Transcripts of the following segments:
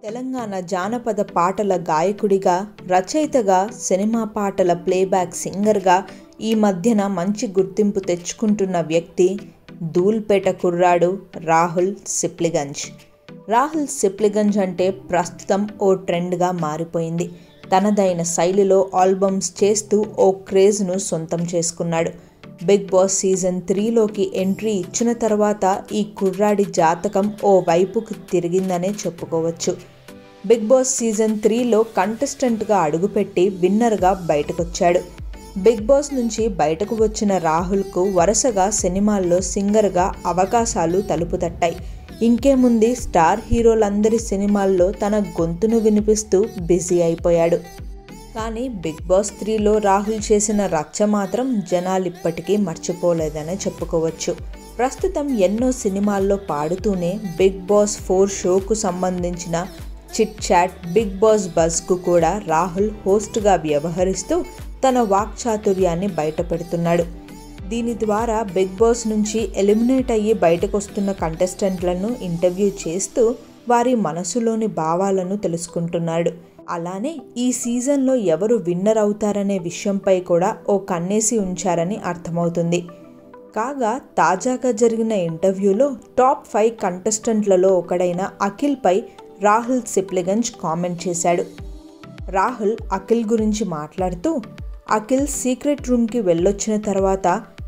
తెలంగాణ జానపద పాటల గాయకుడిగా రచయితగా సినిమా పాటల ప్లేబ్యాక్ సింగర్గా ఈ మధ్యన మంచి గుర్తింపు తెచ్చుకుంటున్న వ్యక్తి ధూల్పేట కుర్రాడు రాహుల్ సిప్లిగంజ్ రాహుల్ సిప్లిగంజ్ అంటే ప్రస్తుతం ఓ ట్రెండ్గా మారిపోయింది తనదైన శైలిలో ఆల్బమ్స్ చేస్తూ ఓ క్రేజ్ను సొంతం చేసుకున్నాడు బిగ్ బాస్ సీజన్ త్రీలోకి ఎంట్రీ ఇచ్చిన తర్వాత ఈ కుర్రాడి జాతకం ఓ వైపుకు తిరిగిందనే చెప్పుకోవచ్చు బిగ్ బాస్ సీజన్ త్రీలో కంటెస్టెంట్గా అడుగుపెట్టి విన్నర్గా బయటకొచ్చాడు బిగ్ బాస్ నుంచి బయటకు వచ్చిన రాహుల్కు వరుసగా సినిమాల్లో సింగర్గా అవకాశాలు తలుపు తట్టాయి ఇంకేముంది స్టార్ హీరోలందరి సినిమాల్లో తన గొంతును వినిపిస్తూ బిజీ అయిపోయాడు కానీ బిగ్ బాస్ త్రీలో రాహుల్ చేసిన రచ్చ మాత్రం జనాలు ఇప్పటికీ మర్చిపోలేదనే చెప్పుకోవచ్చు ప్రస్తుతం ఎన్నో సినిమాల్లో పాడుతూనే బిగ్ బాస్ ఫోర్ షోకు సంబంధించిన చిట్ చాట్ బిగ్ బాస్ బజ్కు కూడా రాహుల్ హోస్ట్గా వ్యవహరిస్తూ తన వాక్చాతుర్యాన్ని బయటపెడుతున్నాడు దీని ద్వారా బిగ్ బాస్ నుంచి ఎలిమినేట్ అయ్యి బయటకు వస్తున్న కంటెస్టెంట్లను ఇంటర్వ్యూ చేస్తూ వారి మనసులోని భావాలను తెలుసుకుంటున్నాడు అలానే ఈ సీజన్లో ఎవరు విన్నర్ అవుతారనే విషయంపై కూడా ఓ కన్నేసి ఉంచారని అర్థమవుతుంది కాగా తాజాగా జరిగిన ఇంటర్వ్యూలో టాప్ ఫైవ్ కంటెస్టెంట్లలో ఒకడైన అఖిల్పై రాహుల్ సిప్లిగంజ్ కామెంట్ చేశాడు రాహుల్ అఖిల్ గురించి మాట్లాడుతూ అఖిల్ సీక్రెట్ రూమ్కి వెళ్ళొచ్చిన తర్వాత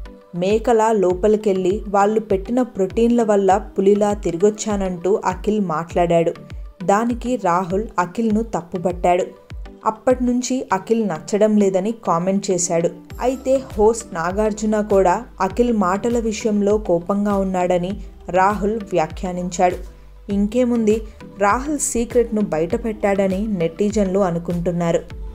మేకలా లోపలికెళ్ళి వాళ్ళు పెట్టిన ప్రోటీన్ల వల్ల పులిలా తిరిగొచ్చానంటూ అఖిల్ మాట్లాడాడు దానికి రాహుల్ అఖిల్ను తప్పుబట్టాడు అప్పటి నుంచి అఖిల్ నచ్చడం లేదని కామెంట్ చేశాడు అయితే హోస్ట్ నాగార్జున కూడా అఖిల్ మాటల విషయంలో కోపంగా ఉన్నాడని రాహుల్ వ్యాఖ్యానించాడు ఇంకేముంది రాహుల్ సీక్రెట్ను బయటపెట్టాడని నెటిజన్లు అనుకుంటున్నారు